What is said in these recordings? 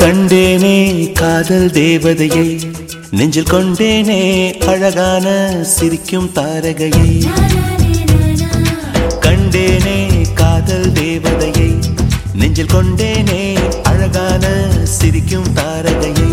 கண்டேனே காதல் தேவதையை நெஞ்சில் கொண்டேனே அழகான சிரிக்கும் தாரகையை கண்டேனே காதல் தேவதையை நெஞ்சில் கொண்டேனே அழகான சிரிக்கும் தாரகையை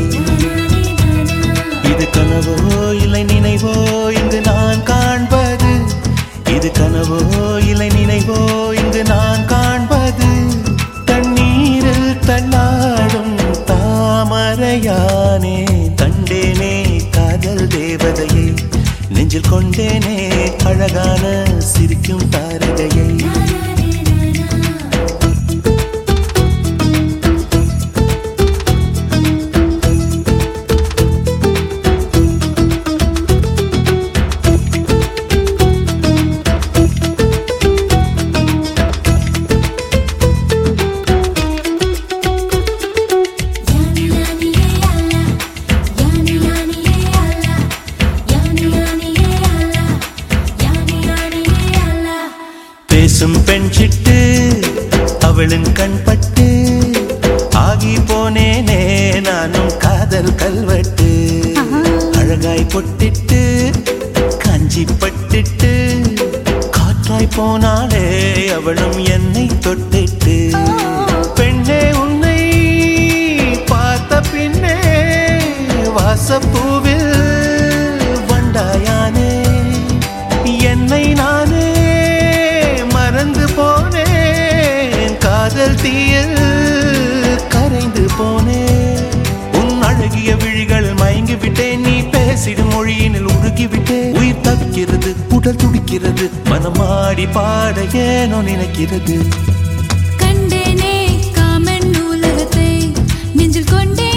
இது கனவோ இல்லை நினைவோ இங்கு நான் காண்பது இது கனவோ இல்லை நினைவோ இங்கு நான் காண்பது தண்ணீரில் தள்ளாடும் தாமரையானே கண்டேனே காதல் தேவதையை நெஞ்சில் கொண்டேனே அழகான சிரிக்கும் தாரகையை பேசும் பெண் சிட்டு அவளின் கண்பட்டு ஆகி போனேனே நானும் காதல் கல்வெட்டு அழகாய் பொட்டிட்டு காஞ்சி பட்டிட்டு காற்றாய் போனாலே அவளும் என்னை தொட்டிட்டு பெண்ணே உன்னை பார்த்த பின்னே வாசப்பூவில் வண்டாயானே என்னை நானே மறந்து போனேன் காதல் தீயில் கரைந்து போனேன் உன் அழகிய விழிகள் மயங்கி விட்டேன் நீ பேசிடும் மொழியினில் உருகி விட்டேன் உயிர் தவிக்கிறது உடல் துடிக்கிறது மனமாடி பாட ஏனோ நினைக்கிறது கண்டேனே காமன் நூலகத்தை நெஞ்சில் கொண்டே